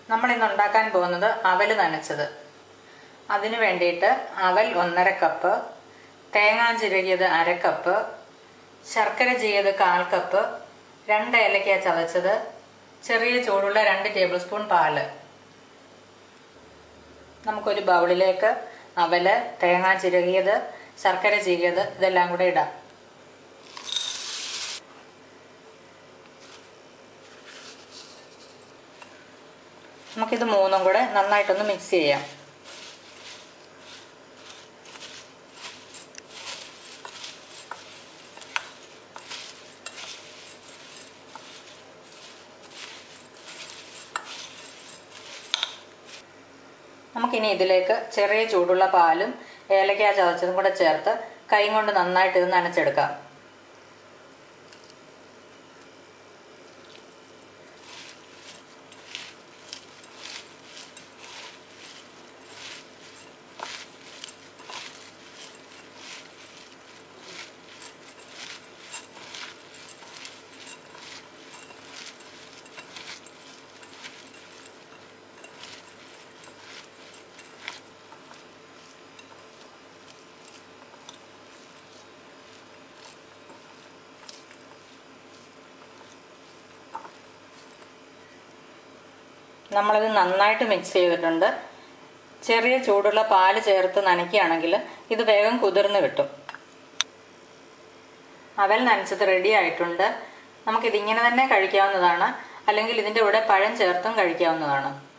നമ്മൾ ഇന്ന് ഉണ്ടാക്കാൻ പോകുന്നത് അവൽ നനച്ചത് അതിന് വേണ്ടിയിട്ട് അവൽ ഒന്നര കപ്പ് തേങ്ങാ ചിരകിയത് അര കപ്പ് ശർക്കര ചെയ്യത് കാൽ കപ്പ് രണ്ട് ഏലക്ക ചതച്ചത് ചെറിയ ചൂടുള്ള രണ്ട് ടേബിൾ സ്പൂൺ പാല് നമുക്കൊരു ബൗളിലേക്ക് അവല് തേങ്ങാ ചിരകിയത് ശർക്കര ചീകിയത് ഇതെല്ലാം കൂടെ ഇടാം നമുക്കിത് മൂന്നും കൂടെ നന്നായിട്ടൊന്ന് മിക്സ് ചെയ്യാം നമുക്കിനി ഇതിലേക്ക് ചെറിയ ചൂടുള്ള പാലും ഏലക്ക ചതച്ചതും കൂടെ ചേർത്ത് കൈ കൊണ്ട് നന്നായിട്ട് ഇത് നനച്ചെടുക്കാം നമ്മളിത് നന്നായിട്ട് മിക്സ് ചെയ്തിട്ടുണ്ട് ചെറിയ ചൂടുള്ള പാല് ചേർത്ത് നനയ്ക്കുകയാണെങ്കിൽ ഇത് വേഗം കുതിർന്ന് കിട്ടും അവൽ നനച്ചത് റെഡി ആയിട്ടുണ്ട് നമുക്കിതിങ്ങനെ തന്നെ കഴിക്കാവുന്നതാണ് അല്ലെങ്കിൽ ഇതിൻ്റെ കൂടെ പഴം ചേർത്തും കഴിക്കാവുന്നതാണ്